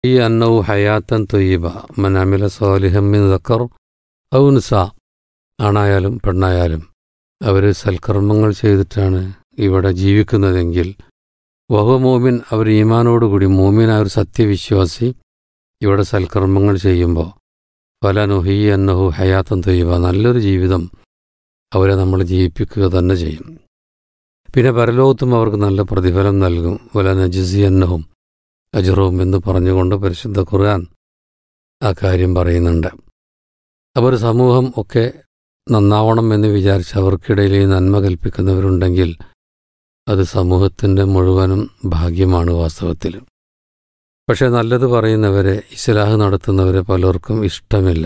ഈ അന്നവു ഹയാത്തൻ തൊയ്യബ മൻ അമില സ്വാലിഹമ്മിൻ ദക്കർ ഔൻസ ആണായാലും പെണ്ണായാലും അവർ സൽക്കർമ്മങ്ങൾ ചെയ്തിട്ടാണ് ഇവിടെ ജീവിക്കുന്നതെങ്കിൽ വഹു മോമിൻ അവർ ഈമാനോടുകൂടി മോമിനായ ഒരു സത്യവിശ്വാസി ഇവിടെ സൽക്കർമ്മങ്ങൾ ചെയ്യുമ്പോൾ പല നുഹി അന്നഹു ഹയാത്തൻ തൊയ്യബ നല്ലൊരു ജീവിതം അവരെ നമ്മൾ ജീവിപ്പിക്കുക തന്നെ ചെയ്യും പിന്നെ പരലോകത്തും അവർക്ക് നല്ല പ്രതിഫലം നൽകും വല നജിസി എന്നഹും അജറവും എന്ന് പറഞ്ഞുകൊണ്ട് പരിശുദ്ധ ഖുർആൻ ആ കാര്യം പറയുന്നുണ്ട് അപ്പോൾ ഒരു സമൂഹം ഒക്കെ നന്നാവണം എന്ന് വിചാരിച്ച് അവർക്കിടയിൽ ഈ നന്മ കൽപ്പിക്കുന്നവരുണ്ടെങ്കിൽ അത് സമൂഹത്തിൻ്റെ മുഴുവനും ഭാഗ്യമാണ് വാസ്തവത്തിൽ പക്ഷേ നല്ലത് പറയുന്നവരെ ഇസ്ലാഹ് നടത്തുന്നവരെ പലർക്കും ഇഷ്ടമില്ല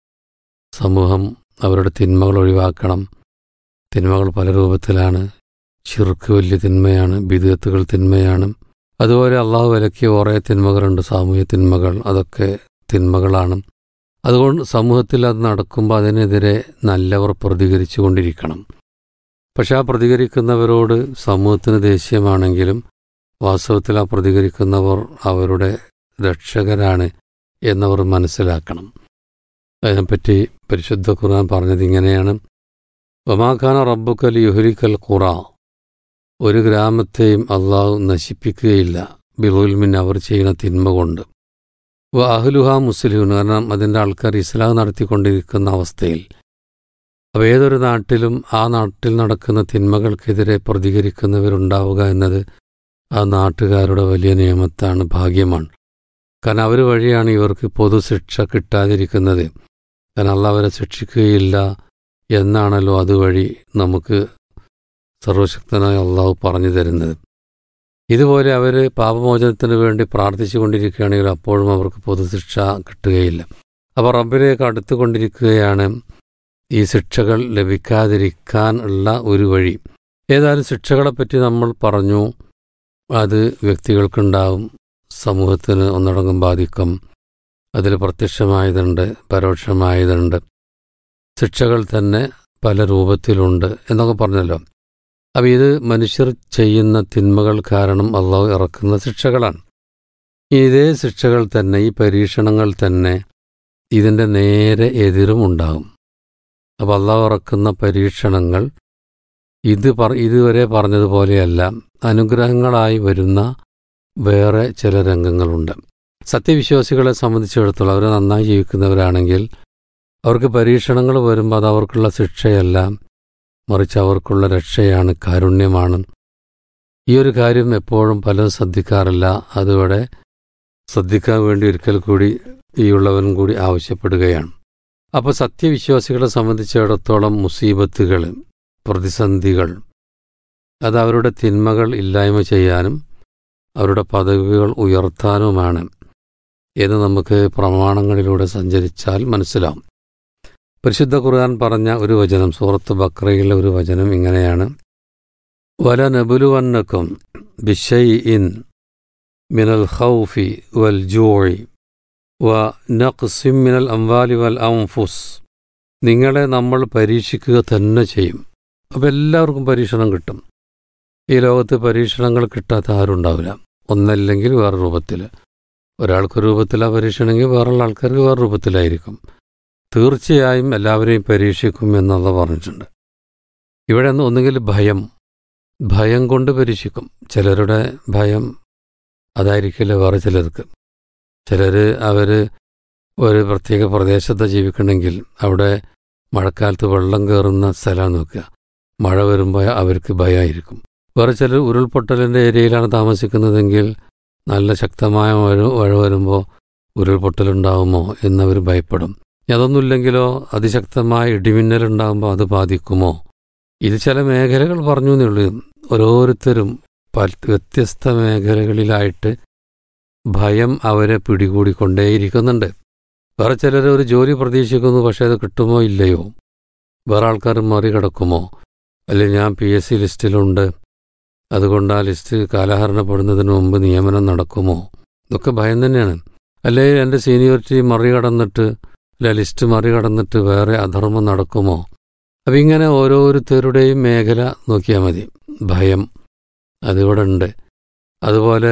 സമൂഹം അവരുടെ തിന്മകൾ ഒഴിവാക്കണം തിന്മകൾ പല രൂപത്തിലാണ് ഷിർക്ക് വലിയ തിന്മയാണ് ബിദത്തുകൾ തിന്മയാണ് അതുപോലെ അള്ളാഹു വിലക്കിയ കുറേ തിന്മകളുണ്ട് സാമൂഹ്യ തിന്മകൾ അതൊക്കെ തിന്മകളാണ് അതുകൊണ്ട് സമൂഹത്തിൽ അത് നടക്കുമ്പോൾ അതിനെതിരെ നല്ലവർ പ്രതികരിച്ചു കൊണ്ടിരിക്കണം പക്ഷെ ആ പ്രതികരിക്കുന്നവരോട് സമൂഹത്തിന് ദേഷ്യമാണെങ്കിലും വാസ്തവത്തിൽ ആ പ്രതികരിക്കുന്നവർ അവരുടെ രക്ഷകരാണ് എന്നവർ മനസ്സിലാക്കണം അതിനെപ്പറ്റി പരിശുദ്ധ ഖുർആൻ പറഞ്ഞത് ഇങ്ങനെയാണ് ഒമാഖാന റബ്ബുക്കൽ യുഹരിക്കൽ ഖുറ ഒരു ഗ്രാമത്തെയും അള്ളാഹു നശിപ്പിക്കുകയില്ല ബിറുൽമിൻ അവർ ചെയ്യുന്ന തിന്മ കൊണ്ട് വ അഹ്ലുഹ മുസ്ലിം കാരണം അതിൻ്റെ ആൾക്കാർ ഇസ്ലാം നടത്തിക്കൊണ്ടിരിക്കുന്ന അവസ്ഥയിൽ അപ്പോൾ ഏതൊരു നാട്ടിലും ആ നാട്ടിൽ നടക്കുന്ന തിന്മകൾക്കെതിരെ പ്രതികരിക്കുന്നവരുണ്ടാവുക എന്നത് ആ നാട്ടുകാരുടെ വലിയ നിയമത്താണ് ഭാഗ്യമാണ് കാരണം അവർ വഴിയാണ് ഇവർക്ക് പൊതുശിക്ഷ കിട്ടാതിരിക്കുന്നത് കാരണം അള്ളാഹ് അവരെ ശിക്ഷിക്കുകയില്ല എന്നാണല്ലോ അതുവഴി നമുക്ക് സർവശക്തനായ അള്ളാഹു പറഞ്ഞു തരുന്നത് ഇതുപോലെ അവർ പാപമോചനത്തിന് വേണ്ടി പ്രാർത്ഥിച്ചു കൊണ്ടിരിക്കുകയാണെങ്കിൽ അപ്പോഴും അവർക്ക് പൊതുശിക്ഷ കിട്ടുകയില്ല അപ്പോൾ റബ്ബിലേക്ക് അടുത്തുകൊണ്ടിരിക്കുകയാണ് ഈ ശിക്ഷകൾ ലഭിക്കാതിരിക്കാൻ ഉള്ള ഒരു വഴി ഏതായാലും ശിക്ഷകളെപ്പറ്റി നമ്മൾ പറഞ്ഞു അത് വ്യക്തികൾക്കുണ്ടാവും സമൂഹത്തിന് ഒന്നടങ്കം ബാധിക്കും അതിൽ പ്രത്യക്ഷമായതുണ്ട് പരോക്ഷമായതുണ്ട് ശിക്ഷകൾ തന്നെ പല രൂപത്തിലുണ്ട് എന്നൊക്കെ പറഞ്ഞല്ലോ അപ്പം ഇത് മനുഷ്യർ ചെയ്യുന്ന തിന്മകൾ കാരണം അള്ളാഹു ഇറക്കുന്ന ശിക്ഷകളാണ് ഇതേ ശിക്ഷകൾ തന്നെ ഈ പരീക്ഷണങ്ങൾ തന്നെ ഇതിൻ്റെ നേരെ എതിരും ഉണ്ടാകും അപ്പോൾ അള്ളാഹു ഇറക്കുന്ന പരീക്ഷണങ്ങൾ ഇത് പറ ഇതുവരെ പറഞ്ഞതുപോലെയല്ല അനുഗ്രഹങ്ങളായി വരുന്ന വേറെ ചില രംഗങ്ങളുണ്ട് സത്യവിശ്വാസികളെ സംബന്ധിച്ചിടത്തോളം അവർ നന്നായി ജീവിക്കുന്നവരാണെങ്കിൽ അവർക്ക് പരീക്ഷണങ്ങൾ വരുമ്പോൾ അത് അവർക്കുള്ള ശിക്ഷയല്ല മറിച്ച് അവർക്കുള്ള രക്ഷയാണ് കാരുണ്യമാണ് ഈ ഒരു കാര്യം എപ്പോഴും പലരും ശ്രദ്ധിക്കാറില്ല അതിവിടെ ശ്രദ്ധിക്കാൻ വേണ്ടി ഒരിക്കൽ കൂടി ഈ ഉള്ളവൻ കൂടി ആവശ്യപ്പെടുകയാണ് അപ്പോൾ സത്യവിശ്വാസികളെ സംബന്ധിച്ചിടത്തോളം മുസീബത്തുകൾ പ്രതിസന്ധികൾ അത് അവരുടെ തിന്മകൾ ഇല്ലായ്മ ചെയ്യാനും അവരുടെ പദവികൾ ഉയർത്താനുമാണ് എന്ന് നമുക്ക് പ്രമാണങ്ങളിലൂടെ സഞ്ചരിച്ചാൽ മനസ്സിലാവും പരിശുദ്ധ ഖുർആൻ പറഞ്ഞ ഒരു വചനം സൂറത്ത് ബക്രയിലെ ഒരു വചനം ഇങ്ങനെയാണ് വല നബുലുവന്നക്കും ബിഷൈ ഇൻ മിനൽ ഖൗഫി വൽ ജോയി വ നഖ്സിം മിനൽ അംവാലി വൽ അംഫുസ് നിങ്ങളെ നമ്മൾ പരീക്ഷിക്കുക തന്നെ ചെയ്യും അപ്പോൾ എല്ലാവർക്കും പരീക്ഷണം കിട്ടും ഈ ലോകത്ത് പരീക്ഷണങ്ങൾ കിട്ടാത്ത ആരുണ്ടാവില്ല ഒന്നല്ലെങ്കിൽ വേറെ രൂപത്തിൽ ഒരാൾക്ക് രൂപത്തിലാണ് പരീക്ഷണമെങ്കിൽ വേറെയുള്ള ആൾക്കാർക്ക് വേറെ രൂപത്തിലായിരിക്കും തീർച്ചയായും എല്ലാവരെയും പരീക്ഷിക്കും എന്നുള്ള പറഞ്ഞിട്ടുണ്ട് ഇവിടെ നിന്ന് ഒന്നുകിൽ ഭയം ഭയം കൊണ്ട് പരീക്ഷിക്കും ചിലരുടെ ഭയം അതായിരിക്കില്ല വേറെ ചിലർക്ക് ചിലർ അവർ ഒരു പ്രത്യേക പ്രദേശത്ത് ജീവിക്കണമെങ്കിൽ അവിടെ മഴക്കാലത്ത് വെള്ളം കയറുന്ന സ്ഥലം നോക്കുക മഴ വരുമ്പോൾ അവർക്ക് ഭയമായിരിക്കും വേറെ ചിലർ ഉരുൾപൊട്ടലിൻ്റെ ഏരിയയിലാണ് താമസിക്കുന്നതെങ്കിൽ നല്ല ശക്തമായ മഴ മഴ വരുമ്പോൾ ഉരുൾപൊട്ടലുണ്ടാകുമോ എന്നവർ ഭയപ്പെടും അതൊന്നുമില്ലെങ്കിലോ അതിശക്തമായ ഇടിമിന്നലുണ്ടാകുമ്പോൾ അത് ബാധിക്കുമോ ഇത് ചില മേഖലകൾ പറഞ്ഞു എന്നുള്ളൂ ഓരോരുത്തരും പല വ്യത്യസ്ത മേഖലകളിലായിട്ട് ഭയം അവരെ പിടികൂടിക്കൊണ്ടേയിരിക്കുന്നുണ്ട് വേറെ ചിലർ ഒരു ജോലി പ്രതീക്ഷിക്കുന്നു പക്ഷേ അത് കിട്ടുമോ ഇല്ലയോ വേറെ ആൾക്കാർ മറികടക്കുമോ അല്ലെങ്കിൽ ഞാൻ പി എസ് സി ലിസ്റ്റിലുണ്ട് അതുകൊണ്ട് ആ ലിസ്റ്റ് കാലഹരണപ്പെടുന്നതിന് മുമ്പ് നിയമനം നടക്കുമോ ഇതൊക്കെ ഭയം തന്നെയാണ് അല്ലെങ്കിൽ എൻ്റെ സീനിയോറിറ്റി മറികടന്നിട്ട് അല്ലെ ലിസ്റ്റ് മറികടന്നിട്ട് വേറെ അധർമ്മം നടക്കുമോ അപ്പം ഇങ്ങനെ ഓരോരുത്തരുടെയും മേഖല നോക്കിയാൽ മതി ഭയം അതിവിടെ ഉണ്ട് അതുപോലെ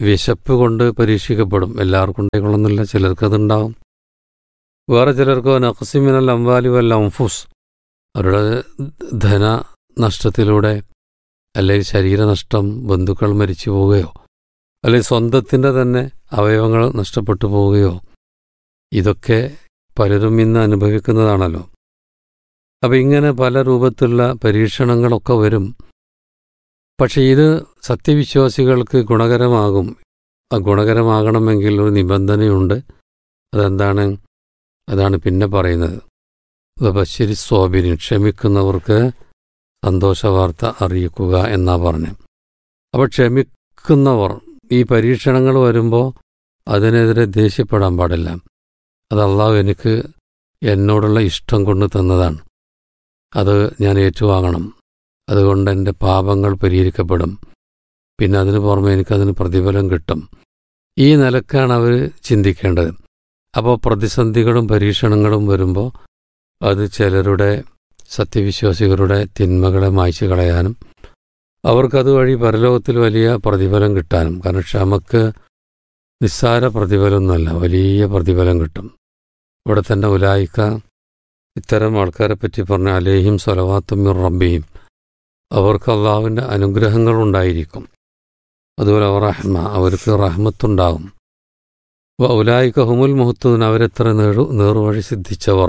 വിശപ്പ് കൊണ്ട് പരീക്ഷിക്കപ്പെടും എല്ലാവർക്കും ഉണ്ടായിക്കൊള്ളുന്നില്ല ചിലർക്ക് അതുണ്ടാവും വേറെ ചിലർക്ക് നഖസിമിനൽ അംവാലി വല്ല അംഫുസ് അവരുടെ ധന നഷ്ടത്തിലൂടെ അല്ലെങ്കിൽ ശരീരനഷ്ടം ബന്ധുക്കൾ മരിച്ചു പോവുകയോ അല്ലെങ്കിൽ സ്വന്തത്തിൻ്റെ തന്നെ അവയവങ്ങൾ നഷ്ടപ്പെട്ടു പോവുകയോ ഇതൊക്കെ പലരും ഇന്ന് അനുഭവിക്കുന്നതാണല്ലോ അപ്പം ഇങ്ങനെ പല രൂപത്തിലുള്ള പരീക്ഷണങ്ങളൊക്കെ വരും പക്ഷെ ഇത് സത്യവിശ്വാസികൾക്ക് ഗുണകരമാകും ആ ഗുണകരമാകണമെങ്കിൽ ഒരു നിബന്ധനയുണ്ട് അതെന്താണ് അതാണ് പിന്നെ പറയുന്നത് ബശരി സ്വാബിരിൻ ക്ഷമിക്കുന്നവർക്ക് സന്തോഷവാർത്ത അറിയിക്കുക എന്നാ പറഞ്ഞു അപ്പോൾ ക്ഷമിക്കുന്നവർ ഈ പരീക്ഷണങ്ങൾ വരുമ്പോൾ അതിനെതിരെ ദേഷ്യപ്പെടാൻ പാടില്ല അത് അള്ളാഹു എനിക്ക് എന്നോടുള്ള ഇഷ്ടം കൊണ്ട് തന്നതാണ് അത് ഞാൻ ഏറ്റുവാങ്ങണം അതുകൊണ്ട് എൻ്റെ പാപങ്ങൾ പരിഹരിക്കപ്പെടും പിന്നെ അതിന് പുറമെ എനിക്കതിന് പ്രതിഫലം കിട്ടും ഈ നിലക്കാണ് അവർ ചിന്തിക്കേണ്ടത് അപ്പോൾ പ്രതിസന്ധികളും പരീക്ഷണങ്ങളും വരുമ്പോൾ അത് ചിലരുടെ സത്യവിശ്വാസികളുടെ തിന്മകളെ മായ്ച്ചു കളയാനും അവർക്കത് വഴി പരലോകത്തിൽ വലിയ പ്രതിഫലം കിട്ടാനും കാരണം ക്ഷമക്ക് നിസ്സാര പ്രതിഫലമൊന്നുമല്ല വലിയ പ്രതിഫലം കിട്ടും ഇവിടെ തന്നെ ഉലായിക്ക ഇത്തരം ആൾക്കാരെ പറ്റി പറഞ്ഞ അലേഹിം സ്വലവാത്തുമ്മിർ റബ്ബിയും അവർക്ക് അള്ളാഹുവിൻ്റെ അനുഗ്രഹങ്ങളുണ്ടായിരിക്കും അതുപോലെ അവർ റഹ്മ അവർക്ക് റഹ്മത്തുണ്ടാകും ഉലായിക്ക ഹുമുൽ മുഹത്തൂൻ അവരെത്ര നേറു നേറുവഴി സിദ്ധിച്ചവർ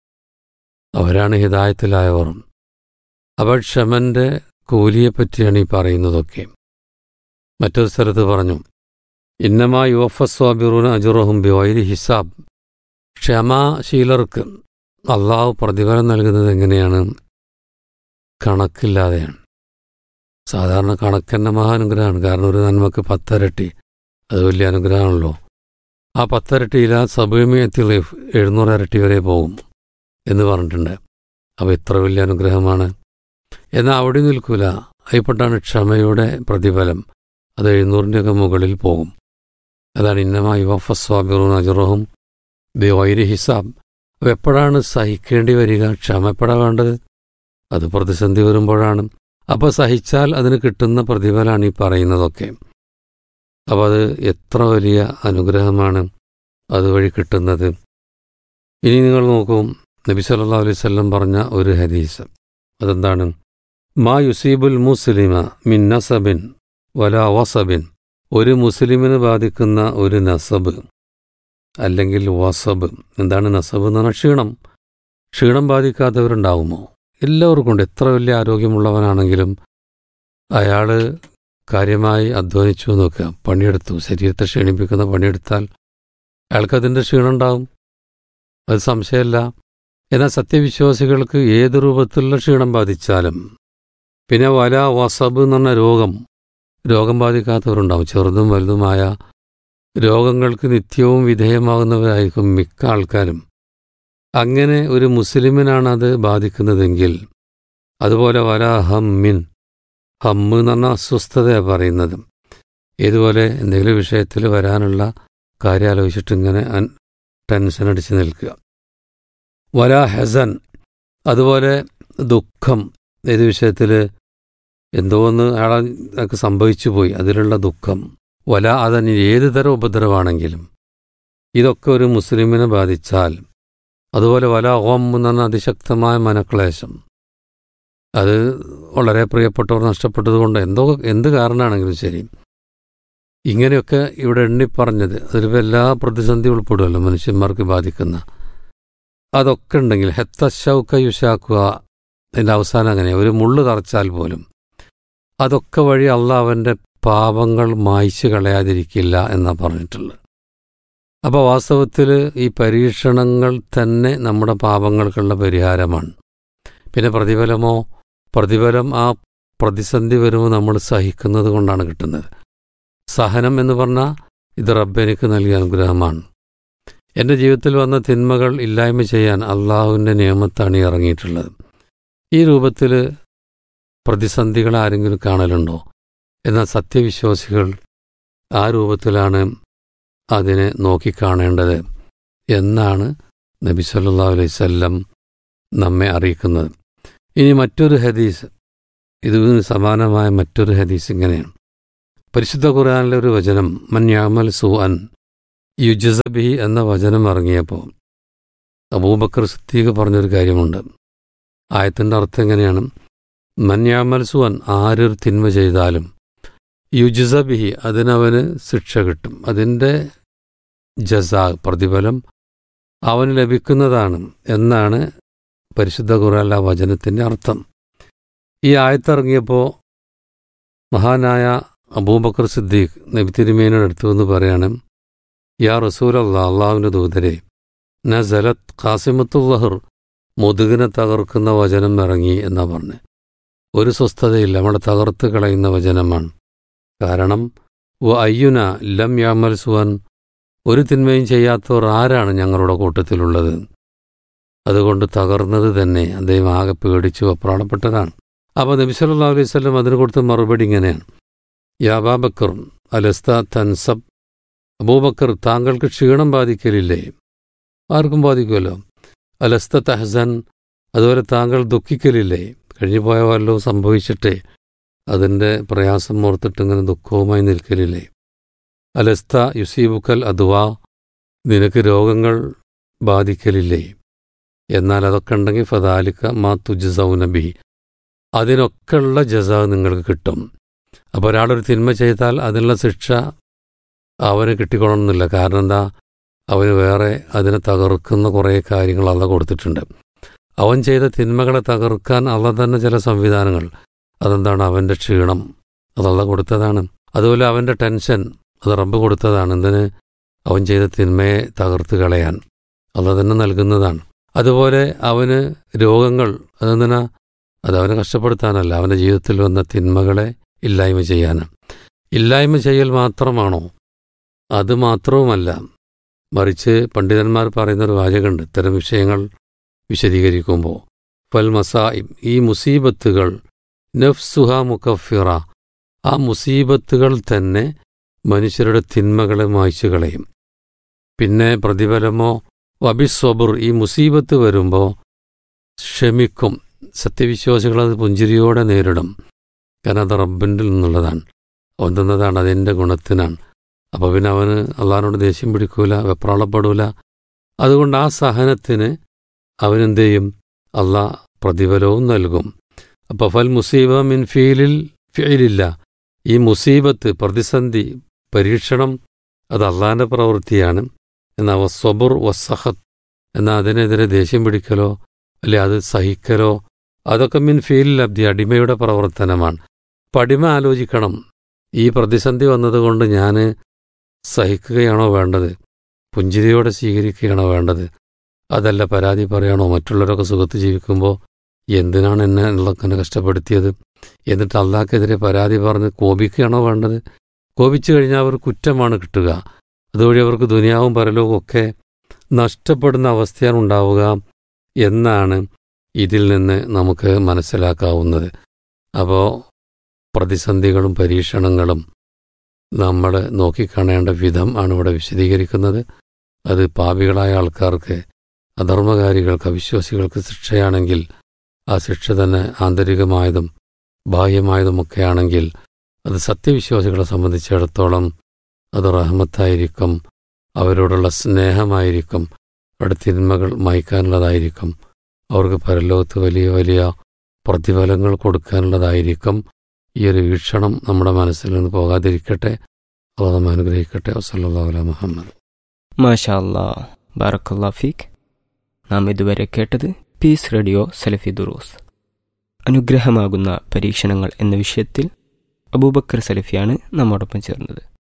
അവരാണ് ഹിതായത്തിലായവർ അപ്പോൾ ക്ഷമൻ്റെ കൂലിയെപ്പറ്റിയാണ് ഈ പറയുന്നതൊക്കെ മറ്റൊരു സ്ഥലത്ത് പറഞ്ഞു ഇന്നമാ യുവഫസ്വാബിറൂൻ അജുറഹും ബിവൈരി ഹിസാബ് ക്ഷമാശീലർക്ക് അള്ളാഹു പ്രതിഫലം നൽകുന്നത് എങ്ങനെയാണ് കണക്കില്ലാതെയാണ് സാധാരണ കണക്കെന്നെ മഹാനുഗ്രഹമാണ് കാരണം ഒരു നന്മക്ക് പത്തരട്ടി അത് വലിയ അനുഗ്രഹമാണല്ലോ ആ പത്തരട്ടിയില സബീമിയത്തിൽ എഴുന്നൂറ് ഇരട്ടി വരെ പോകും എന്ന് പറഞ്ഞിട്ടുണ്ട് അപ്പോൾ ഇത്ര വലിയ അനുഗ്രഹമാണ് എന്നാൽ അവിടെ നിൽക്കൂല അതിൽപ്പെട്ടാണ് ക്ഷമയുടെ പ്രതിഫലം അത് എഴുന്നൂറിൻ്റെയൊക്കെ മുകളിൽ പോകും അതാണ് ഇന്നമായി വഫസ്വാബിറും അജുറഹും ബിവൈരി ഹിസാബ് അപ്പോൾ എപ്പോഴാണ് സഹിക്കേണ്ടി വരിക ക്ഷമ എപ്പോഴാണ് വേണ്ടത് അത് പ്രതിസന്ധി വരുമ്പോഴാണ് അപ്പോൾ സഹിച്ചാൽ അതിന് കിട്ടുന്ന പ്രതിഫലമാണ് ഈ പറയുന്നതൊക്കെ അപ്പോൾ അത് എത്ര വലിയ അനുഗ്രഹമാണ് അതുവഴി കിട്ടുന്നത് ഇനി നിങ്ങൾ നോക്കൂ നബി സല്ലാ അലൈഹി സ്വല്ലം പറഞ്ഞ ഒരു ഹദീസ് അതെന്താണ് മാ യുസീബുൽ മുസ്ലിമ മിൻ നസബിൻ വല വസബിൻ ഒരു മുസ്ലിമിന് ബാധിക്കുന്ന ഒരു നസബ് അല്ലെങ്കിൽ വസബ് എന്താണ് നസബ് എന്ന് പറഞ്ഞാൽ ക്ഷീണം ക്ഷീണം ബാധിക്കാത്തവരുണ്ടാവുമോ എല്ലാവർക്കും ഉണ്ട് എത്ര വലിയ ആരോഗ്യമുള്ളവനാണെങ്കിലും അയാൾ കാര്യമായി അധ്വാനിച്ചു നോക്കുക പണിയെടുത്തു ശരീരത്തെ ക്ഷീണിപ്പിക്കുന്ന പണിയെടുത്താൽ അയാൾക്കതിൻ്റെ ക്ഷീണം ഉണ്ടാവും അത് സംശയമല്ല എന്നാൽ സത്യവിശ്വാസികൾക്ക് ഏത് രൂപത്തിലുള്ള ക്ഷീണം ബാധിച്ചാലും പിന്നെ വല വസബ് എന്ന് പറഞ്ഞ രോഗം രോഗം ബാധിക്കാത്തവരുണ്ടാവും ചെറുതും വലുതുമായ രോഗങ്ങൾക്ക് നിത്യവും വിധേയമാകുന്നവരായിരിക്കും മിക്ക ആൾക്കാരും അങ്ങനെ ഒരു മുസ്ലിമിനാണ് അത് ബാധിക്കുന്നതെങ്കിൽ അതുപോലെ വല ഹമ്മിൻ ഹമ്മ് എന്ന് പറഞ്ഞാൽ അസ്വസ്ഥതയാണ് പറയുന്നത് ഇതുപോലെ എന്തെങ്കിലും വിഷയത്തിൽ വരാനുള്ള കാര്യം ആലോചിച്ചിട്ട് ഇങ്ങനെ ടെൻഷൻ അടിച്ച് നിൽക്കുക വല ഹെസൻ അതുപോലെ ദുഃഖം ഏത് വിഷയത്തിൽ എന്തോ ഒന്ന് അയാളെ സംഭവിച്ചു പോയി അതിലുള്ള ദുഃഖം വല അതനി ഏത് തരം ഉപദ്രവമാണെങ്കിലും ഇതൊക്കെ ഒരു മുസ്ലിമിനെ ബാധിച്ചാൽ അതുപോലെ വല ഓം എന്ന് പറഞ്ഞ അതിശക്തമായ മനക്ലേശം അത് വളരെ പ്രിയപ്പെട്ടവർ നഷ്ടപ്പെട്ടതുകൊണ്ട് എന്തോ എന്ത് കാരണമാണെങ്കിലും ശരി ഇങ്ങനെയൊക്കെ ഇവിടെ എണ്ണിപ്പറഞ്ഞത് അതിലിപ്പോൾ എല്ലാ പ്രതിസന്ധി ഉൾപ്പെടുമല്ലോ മനുഷ്യന്മാർക്ക് ബാധിക്കുന്ന അതൊക്കെ ഉണ്ടെങ്കിൽ ഹെത്തശൗക്ക യുഷാക്കുക അതിൻ്റെ അവസാനം അങ്ങനെ ഒരു മുള്ളു തറച്ചാൽ പോലും അതൊക്കെ വഴി അല്ല അവൻ്റെ പാപങ്ങൾ മായ്ച്ചു കളയാതിരിക്കില്ല എന്നാണ് പറഞ്ഞിട്ടുള്ളത് അപ്പോൾ വാസ്തവത്തിൽ ഈ പരീക്ഷണങ്ങൾ തന്നെ നമ്മുടെ പാപങ്ങൾക്കുള്ള പരിഹാരമാണ് പിന്നെ പ്രതിഫലമോ പ്രതിഫലം ആ പ്രതിസന്ധി വരുമ്പോൾ നമ്മൾ സഹിക്കുന്നത് കൊണ്ടാണ് കിട്ടുന്നത് സഹനം എന്ന് പറഞ്ഞാൽ ഇത് റബ്ബ് എനിക്ക് നൽകിയ അനുഗ്രഹമാണ് എൻ്റെ ജീവിതത്തിൽ വന്ന തിന്മകൾ ഇല്ലായ്മ ചെയ്യാൻ അള്ളാഹുവിൻ്റെ നിയമത്താണ് ഈ ഇറങ്ങിയിട്ടുള്ളത് ഈ രൂപത്തിൽ പ്രതിസന്ധികൾ ആരെങ്കിലും കാണലുണ്ടോ എന്നാൽ സത്യവിശ്വാസികൾ ആ രൂപത്തിലാണ് അതിനെ നോക്കിക്കാണേണ്ടത് എന്നാണ് നബി സല്ലാ അലൈവല്ലം നമ്മെ അറിയിക്കുന്നത് ഇനി മറ്റൊരു ഹദീസ് ഇതിന് സമാനമായ മറ്റൊരു ഹദീസ് ഇങ്ങനെയാണ് പരിശുദ്ധ ഖുർആനിലെ ഒരു വചനം മന്യാമൽ സു അൻ യുജസബി എന്ന വചനം ഇറങ്ങിയപ്പോൾ അബൂബക്കർ സിദ്ദീഖ് പറഞ്ഞൊരു കാര്യമുണ്ട് ആയത്തിൻ്റെ അർത്ഥം എങ്ങനെയാണ് മന്യാമൽ സു അൻ ആരൊരു തിന്മ ചെയ്താലും യുജസബിഹി അതിനവന് ശിക്ഷ കിട്ടും അതിൻ്റെ ജസ പ്രതിഫലം അവന് ലഭിക്കുന്നതാണ് എന്നാണ് പരിശുദ്ധ ഖുറാല വചനത്തിൻ്റെ അർത്ഥം ഈ ആയത്തിറങ്ങിയപ്പോൾ മഹാനായ അബൂബക്കർ സിദ്ദീഖ് നബി തിരുമേനോട് അടുത്തു വന്ന് പറയാണ് യാ റസൂൽ അള്ളാ അള്ളാഹുവിൻ്റെ ദൂതരെ ന സലത്ത് ഖാസിമത്തുല്ലഹർ മുതുകിനെ തകർക്കുന്ന വചനം ഇറങ്ങി എന്നാ പറഞ്ഞ് ഒരു സ്വസ്ഥതയില്ല നമ്മളെ തകർത്ത് കളയുന്ന വചനമാണ് കാരണം വ അയ്യുന ലം യാമൽ സുവൻ ഒരു തിന്മയും ചെയ്യാത്തവർ ആരാണ് ഞങ്ങളുടെ കൂട്ടത്തിലുള്ളത് അതുകൊണ്ട് തകർന്നത് തന്നെ അദ്ദേഹം ആകെ പേടിച്ചു അപ്രാണപ്പെട്ടതാണ് അപ്പോൾ നബി സല്ലല്ലാഹു അലൈഹി വസല്ലം അതിന് കൊടുത്ത മറുപടി ഇങ്ങനെയാണ് യാ അബാബക്കർ അലസ്ത തൻസബ് അബൂബക്കർ താങ്കൾക്ക് ക്ഷീണം ബാധിക്കലില്ലേ ആർക്കും ബാധിക്കുമല്ലോ അലസ്ത തഹസൻ അതുപോലെ താങ്കൾ ദുഃഖിക്കലില്ലേ കഴിഞ്ഞു പോയ വല്ലതും സംഭവിച്ചിട്ടേ അതിൻ്റെ പ്രയാസം ഓർത്തിട്ട് ഇങ്ങനെ ദുഃഖവുമായി നിൽക്കലില്ലേ അലസ്ത യുസീബുക്കൽ അഥവാ നിനക്ക് രോഗങ്ങൾ ബാധിക്കലില്ലേ എന്നാൽ അതൊക്കെ ഉണ്ടെങ്കിൽ ഫദാലിക്ക മാ തുജസൗനബി അതിനൊക്കെയുള്ള ജസ നിങ്ങൾക്ക് കിട്ടും അപ്പോൾ ഒരാളൊരു തിന്മ ചെയ്താൽ അതിനുള്ള ശിക്ഷ അവന് കിട്ടിക്കൊള്ളണമെന്നില്ല കാരണം എന്താ അവന് വേറെ അതിനെ തകർക്കുന്ന കുറേ കാര്യങ്ങൾ അള്ള കൊടുത്തിട്ടുണ്ട് അവൻ ചെയ്ത തിന്മകളെ തകർക്കാൻ അള്ള തന്നെ ചില സംവിധാനങ്ങൾ അതെന്താണ് അവൻ്റെ ക്ഷീണം അതള്ള കൊടുത്തതാണ് അതുപോലെ അവൻ്റെ ടെൻഷൻ അത് റബ്ബ് കൊടുത്തതാണ് എന്തിന് അവൻ ചെയ്ത തിന്മയെ തകർത്ത് കളയാൻ അള്ള തന്നെ നൽകുന്നതാണ് അതുപോലെ അവന് രോഗങ്ങൾ അതെന്തിനാ അത് അവനെ കഷ്ടപ്പെടുത്താനല്ല അവൻ്റെ ജീവിതത്തിൽ വന്ന തിന്മകളെ ഇല്ലായ്മ ചെയ്യാനാണ് ഇല്ലായ്മ ചെയ്യൽ മാത്രമാണോ അത് മാത്രവുമല്ല മറിച്ച് പണ്ഡിതന്മാർ പറയുന്നൊരു വാചകമുണ്ട് ഇത്തരം വിഷയങ്ങൾ വിശദീകരിക്കുമ്പോൾ ഫൽ മസായിബ് ഈ മുസീബത്തുകൾ നഫ്സുഹ മുക്കഫിറ ആ മുസീബത്തുകൾ തന്നെ മനുഷ്യരുടെ തിന്മകളെ മായ്ച്ചു കളയും പിന്നെ പ്രതിഫലമോ വബിസ്വബുർ ഈ മുസീബത്ത് വരുമ്പോൾ ക്ഷമിക്കും സത്യവിശ്വാസികളത് പുഞ്ചിരിയോടെ നേരിടും കാരണം അത് റബ്ബിൻ്റെ നിന്നുള്ളതാണ് അവൻ തന്നതാണ് അതിൻ്റെ ഗുണത്തിനാണ് അപ്പോൾ പിന്നെ അവന് അള്ളഹാനോട് ദേഷ്യം പിടിക്കൂല വെപ്രാളപ്പെടൂല അതുകൊണ്ട് ആ സഹനത്തിന് അവനെന്ത് ചെയ്യും അള്ളാഹ് പ്രതിഫലവും നൽകും അപ്പോൾ ഫൽ മുസീബ മിൻ ഫീലിൽ ഫീലില്ല ഈ മുസീബത്ത് പ്രതിസന്ധി പരീക്ഷണം അത് അള്ളാഹിൻ്റെ പ്രവൃത്തിയാണ് എന്നാൽ വസ്വബുർ വസ്സഹത്ത് എന്നാൽ അതിനെതിരെ ദേഷ്യം പിടിക്കലോ അല്ലെ അത് സഹിക്കലോ അതൊക്കെ മിൻ ഫീലിൽ അബ്ദി അടിമയുടെ പ്രവർത്തനമാണ് അപ്പം അടിമ ആലോചിക്കണം ഈ പ്രതിസന്ധി വന്നതുകൊണ്ട് ഞാൻ സഹിക്കുകയാണോ വേണ്ടത് പുഞ്ചിരിയോടെ സ്വീകരിക്കുകയാണോ വേണ്ടത് അതല്ല പരാതി പറയണോ മറ്റുള്ളവരൊക്കെ സുഖത്ത് ജീവിക്കുമ്പോൾ എന്തിനാണ് എന്നെ ഉള്ളങ്ങനെ കഷ്ടപ്പെടുത്തിയത് എന്നിട്ട് അള്ളാഹ്ക്കെതിരെ പരാതി പറഞ്ഞ് കോപിക്കുകയാണോ വേണ്ടത് കോപിച്ചു കഴിഞ്ഞാൽ അവർ കുറ്റമാണ് കിട്ടുക അതുവഴി അവർക്ക് ദുനിയാവും പരലോകവും ഒക്കെ നഷ്ടപ്പെടുന്ന അവസ്ഥയാണ് ഉണ്ടാവുക എന്നാണ് ഇതിൽ നിന്ന് നമുക്ക് മനസ്സിലാക്കാവുന്നത് അപ്പോൾ പ്രതിസന്ധികളും പരീക്ഷണങ്ങളും നമ്മൾ നോക്കിക്കാണേണ്ട വിധം ആണ് ഇവിടെ വിശദീകരിക്കുന്നത് അത് പാപികളായ ആൾക്കാർക്ക് അധർമ്മകാരികൾക്ക് അവിശ്വാസികൾക്ക് ശിക്ഷയാണെങ്കിൽ ആ ശിക്ഷ തന്നെ ആന്തരികമായതും ബാഹ്യമായതുമൊക്കെയാണെങ്കിൽ അത് സത്യവിശ്വാസികളെ സംബന്ധിച്ചിടത്തോളം അത് റഹ്മത്തായിരിക്കും അവരോടുള്ള സ്നേഹമായിരിക്കും അവരുടെ തിന്മകൾ മായ്ക്കാനുള്ളതായിരിക്കും അവർക്ക് പരലോകത്ത് വലിയ വലിയ പ്രതിഫലങ്ങൾ കൊടുക്കാനുള്ളതായിരിക്കും ഈ ഒരു വീക്ഷണം നമ്മുടെ മനസ്സിൽ നിന്ന് പോകാതിരിക്കട്ടെ അത് നമ്മെ അനുഗ്രഹിക്കട്ടെ വസല്ലാ മുഹമ്മദ് മാഷാ അല്ലാ ബാറക്കല്ലാ ഫീഖ് നാം ഇതുവരെ കേട്ടത് പീസ് റേഡിയോ സലഫി ദുറൂസ് അനുഗ്രഹമാകുന്ന പരീക്ഷണങ്ങൾ എന്ന വിഷയത്തിൽ അബൂബക്കർ സലഫിയാണ് നമ്മോടൊപ്പം ചേർന്നത്